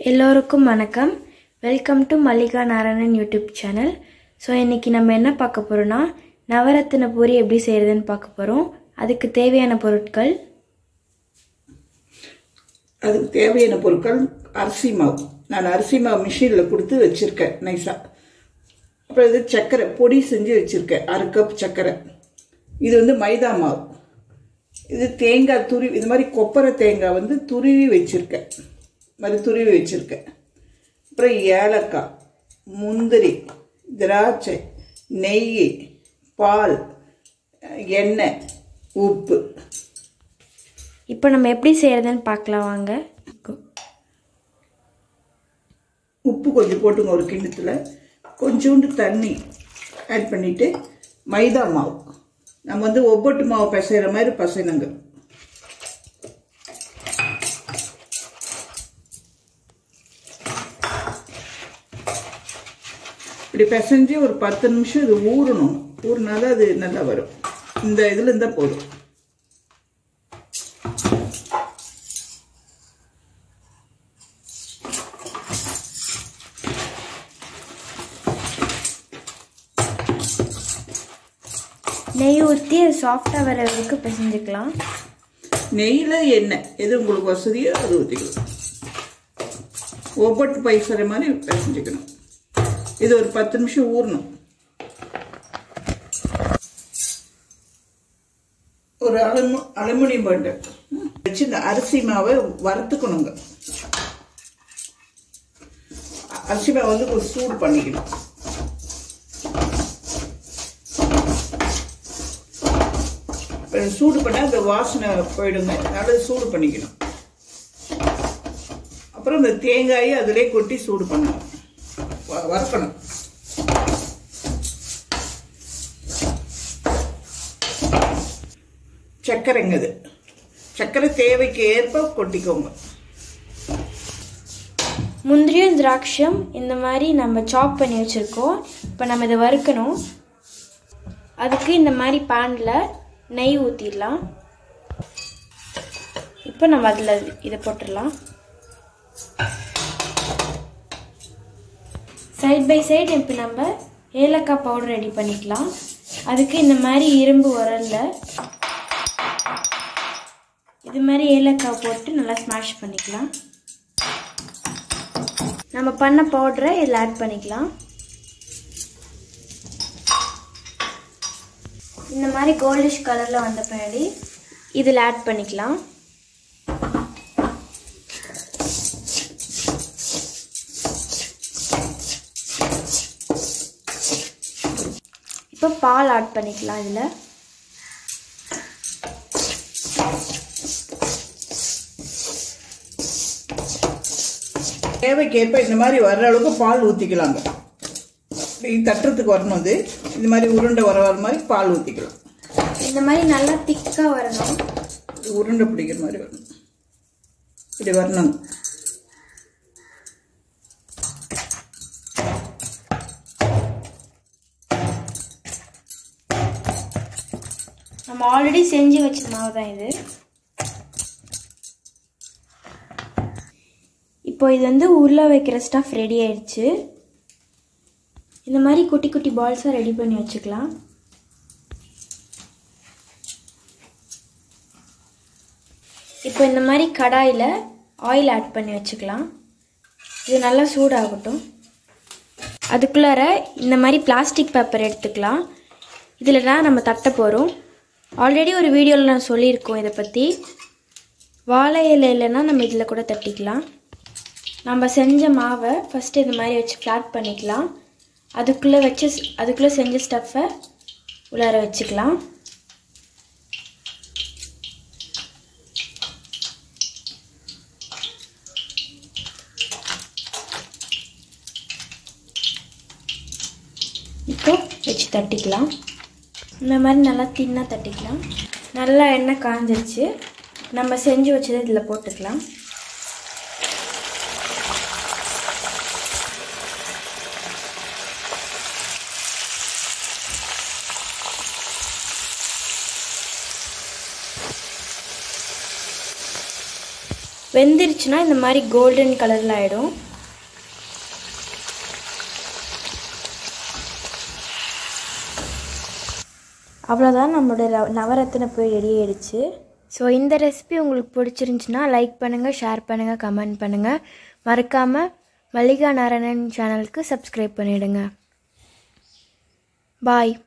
எல்லோருக்கும் வணக்கம் welcome to Mallika Narayanan YouTube channel so இன்றைக்கி நம்ம என்ன பார்க்க போகிறோன்னா நவரத்தின பூரி எப்படி செய்கிறதுன்னு பார்க்க போகிறோம் அதுக்கு தேவையான பொருட்கள் அதுக்கு தேவையான பொருட்கள் அரிசி மாவு நான் அரிசி மாவு மிஷினில் கொடுத்து வச்சுருக்கேன் நைஸாக அப்புறம் இது சர்க்கரை பொடி செஞ்சு வச்சுருக்கேன் அரை கப் சர்க்கரை இது வந்து மைதா மாவு இது தேங்காய் துருவி இது மாதிரி கொப்பரை தேங்காய் வந்து துருவி வச்சுருக்கேன் இது மாதிரி துருவி வச்சுருக்கேன் அப்புறம் ஏலக்காய் முந்திரி திராட்சை நெய் பால் எண்ணெய் உப்பு இப்போ நம்ம எப்படி செய்கிறதுன்னு பார்க்கலாம் வாங்க உப்பு கொஞ்சம் போட்டுங்க ஒரு கிண்ணத்தில் கொஞ்சோண்டு தண்ணி ஆட் பண்ணிவிட்டு மைதா மாவு நம்ம வந்து ஒவ்வொட்டு மாவு பிசைகிற மாதிரி பிசைனுங்க இப்படி பிசைஞ்சு ஒரு பத்து நிமிஷம் இது ஊறணும் ஊறினாதான் அது நல்லா வரும் இந்த இதில் இருந்தால் போதும் நெய் ஊற்றி அது சாஃப்டாக வர வரைக்கும் பிசைஞ்சுக்கலாம் நெய்யில் எண்ணெய் எது உங்களுக்கு வசதியோ அது ஊற்றிக்கலாம் ஒவ்வொட்டு பைசற மாதிரி பிசைஞ்சுக்கணும் இது ஒரு பத்து நிமிஷம் ஊறணும் ஒரு அலுமு அலுமினியம் பண்டு வச்சு இந்த அரிசி மாவை வறுத்துக்கணுங்க அரிசி மாவை வந்து ஒரு சூடு பண்ணிக்கணும் சூடு பண்ணால் அந்த வாசனை போயிடுங்க அதனால சூடு பண்ணிக்கணும் அப்புறம் இந்த தேங்காயை அதிலே கொட்டி சூடு பண்ணணும் வ- வறுக்கணும் சர்க்கரைங்க இது சர்க்கரை தேவைக்கு ஏற்ப கொட்டிக்கோங்க முந்திரியும் திராட்சம் இந்த மாதிரி நம்ம சாப் பண்ணி வச்சுருக்கோம் இப்போ நம்ம இதை வறுக்கணும் அதுக்கு இந்த மாதிரி பேனில் நெய் ஊற்றிடலாம் இப்போ நம்ம அதில் இதை போட்டுடலாம் சைட் பை சைடு இப்போ நம்ம ஏலக்காய் பவுடர் ரெடி பண்ணிக்கலாம் அதுக்கு இந்த மாதிரி இரும்பு உரல்ல இது மாதிரி ஏலக்காய் போட்டு நல்லா ஸ்மாஷ் பண்ணிக்கலாம் நம்ம பண்ண பவுடரை இதில் ஆட் பண்ணிக்கலாம் இந்த மாதிரி கோல்டிஷ் கலரில் வந்த பின்னாடி இதில் ஆட் பண்ணிக்கலாம் இப்போ பால் ஆட் பண்ணிக்கலாம் இதில் தேவைக்கேற்ப இந்த மாதிரி வர்ற அளவுக்கு பால் ஊற்றிக்கலாங்க இப்படி தட்டுறதுக்கு வரணும் அது இந்த மாதிரி உருண்டை வர வர மாதிரி பால் ஊற்றிக்கலாம் இந்த மாதிரி நல்லா திக்காக வரணும் உருண்டை பிடிக்கிற மாதிரி வரணும் இப்படி வரணும் நம்ம ஆல்ரெடி செஞ்சு வச்ச மாவு தான் இது இப்போ இது வந்து உருளை வைக்கிற ஸ்டஃப் ரெடி ஆயிடுச்சு இந்த மாதிரி குட்டி குட்டி பால்ஸாக ரெடி பண்ணி வச்சுக்கலாம் இப்போ இந்த மாதிரி கடாயில் ஆயில் ஆட் பண்ணி வச்சுக்கலாம் இது நல்லா சூடாகட்டும் அதுக்குள்ளார இந்த மாதிரி பிளாஸ்டிக் பேப்பர் எடுத்துக்கலாம் இதில் தான் நம்ம தட்ட போகிறோம் ஆல்ரெடி ஒரு வீடியோவில் நான் சொல்லியிருக்கோம் இதை பற்றி வாழை இலை இல்லைன்னா நம்ம இதில் கூட தட்டிக்கலாம் நம்ம செஞ்ச மாவை ஃபஸ்ட்டு இந்த மாதிரி வச்சு ஃப்ளாட் பண்ணிக்கலாம் அதுக்குள்ளே வச்சு அதுக்குள்ளே செஞ்ச ஸ்டஃப்பை உள்ளார வச்சுக்கலாம் இப்போ வச்சு தட்டிக்கலாம் இந்த மாதிரி நல்லா தின்னாக தட்டிக்கலாம் நல்லா எண்ணெய் காஞ்சிருச்சு நம்ம செஞ்சு வச்சதை இதில் போட்டுக்கலாம் வெந்துருச்சுன்னா இந்த மாதிரி கோல்டன் கலரில் ஆகிடும் அவ்வளோதான் நம்மளோட ரவ- நவரத்தின போய் ரெடி ஆயிடுச்சு ஸோ இந்த ரெசிபி உங்களுக்கு பிடிச்சிருந்துச்சுன்னா லைக் பண்ணுங்கள் ஷேர் பண்ணுங்கள் கமெண்ட் பண்ணுங்கள் மறக்காமல் மல்லிகா நாராயணன் சேனலுக்கு சப்ஸ்கிரைப் பண்ணிவிடுங்க பாய்